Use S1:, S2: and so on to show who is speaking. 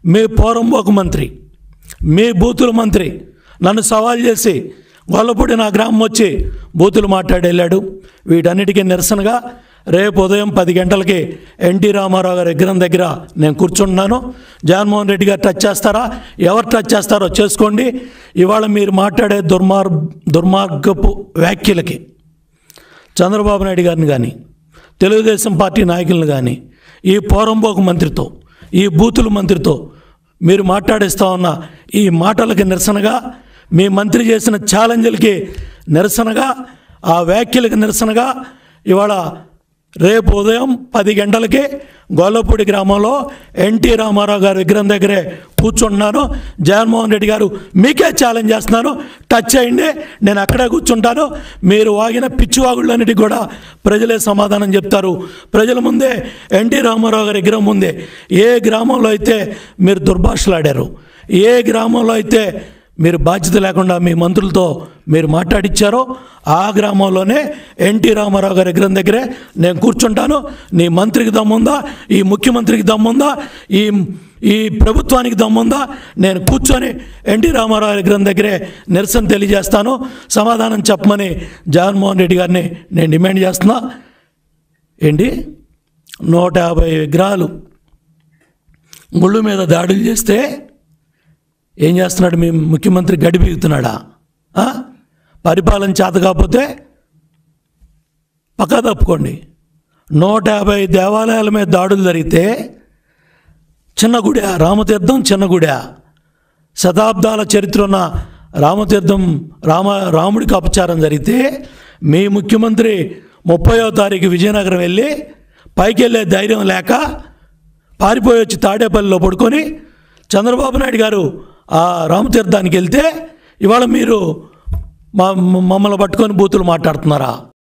S1: మీ పోరంబోకు మంత్రి మీ బూతుల మంత్రి నన్ను సవాల్ చేసి గొల్లపూడి నా గ్రామం వచ్చి బూతులు మాట్లాడి వెళ్ళాడు వీటన్నిటికీ నిరసనగా రేపు ఉదయం పది గంటలకి ఎన్టీ రామారావు గారి విగ్రహం దగ్గర నేను కూర్చుంటున్నాను జగన్మోహన్ రెడ్డి గారు టచ్ చేస్తారా ఎవరు టచ్ చేస్తారో చేసుకోండి ఇవాళ మీరు మాట్లాడే దుర్మార్ దుర్మార్గపు వ్యాఖ్యలకి చంద్రబాబు నాయుడు గారిని కానీ తెలుగుదేశం పార్టీ నాయకులను కానీ ఈ పోరంబోకు మంత్రితో ఈ బూతుల మంత్రితో మీరు మాట్లాడిస్తా ఉన్న ఈ మాటలకి నిరసనగా మీ మంత్రి చేసిన ఛాలెంజ్లకి నిరసనగా ఆ వ్యాఖ్యలకు నిరసనగా ఇవాళ రేపు ఉదయం పది గంటలకి గొల్లపూడి గ్రామంలో ఎన్టీ రామారావు గారి విగ్రహం దగ్గరే కూర్చుంటున్నాను జగన్మోహన్ రెడ్డి గారు మీకే ఛాలెంజ్ చేస్తున్నాను టచ్ చేయండి నేను అక్కడే కూర్చుంటాను మీరు వాగిన పిచ్చివాగుళ్ళన్నిటికి కూడా ప్రజలే సమాధానం చెప్తారు ప్రజల ముందే ఎన్టీ రామారావు గారి విగ్రహం ముందే ఏ గ్రామంలో అయితే మీరు దుర్భాషలాడారు ఏ గ్రామంలో అయితే మీరు బాధ్యత లేకుండా మీ మంత్రులతో మీరు మాట్లాడిచ్చారో ఆ గ్రామంలోనే ఎన్టీ రామారావు గారి విగ్రహం దగ్గరే నేను కూర్చుంటాను నీ మంత్రికి దమ్ముందా ఈ ముఖ్యమంత్రికి దమ్ముందా ఈ ఈ ప్రభుత్వానికి దమ్ముందా నేను కూర్చొని ఎన్టీ రామారావు గారి విగ్రహం దగ్గరే నిరసన తెలియజేస్తాను సమాధానం చెప్పమని జగన్మోహన్ రెడ్డి గారిని నేను డిమాండ్ చేస్తున్నా ఏంటి నూట యాభై విగ్రహాలు ముళ్ళు మీద దాడులు చేస్తే ఏం చేస్తున్నాడు మీ ముఖ్యమంత్రి గడి బీగుతున్నాడా ఆ? పరిపాలన చేత కాకపోతే పక్కా తప్పుకోండి నూట యాభై దేవాలయాల మీద దాడులు జరిగితే చిన్న గుడి రామతీర్థం చిన్న గుడి శతాబ్దాల చరిత్ర ఉన్న రామతీర్థం రామ రాముడికి అపచారం జరిగితే మీ ముఖ్యమంత్రి ముప్పయో తారీఖు విజయనగరం వెళ్ళి పైకి వెళ్ళే ధైర్యం లేక పారిపోయి వచ్చి తాడేపల్లిలో పడుకొని చంద్రబాబు నాయుడు గారు ఆ రామతీర్థానికి వెళ్తే ఇవాళ మీరు మా మమ్మల్ని పట్టుకొని బూతులు మాట్లాడుతున్నారా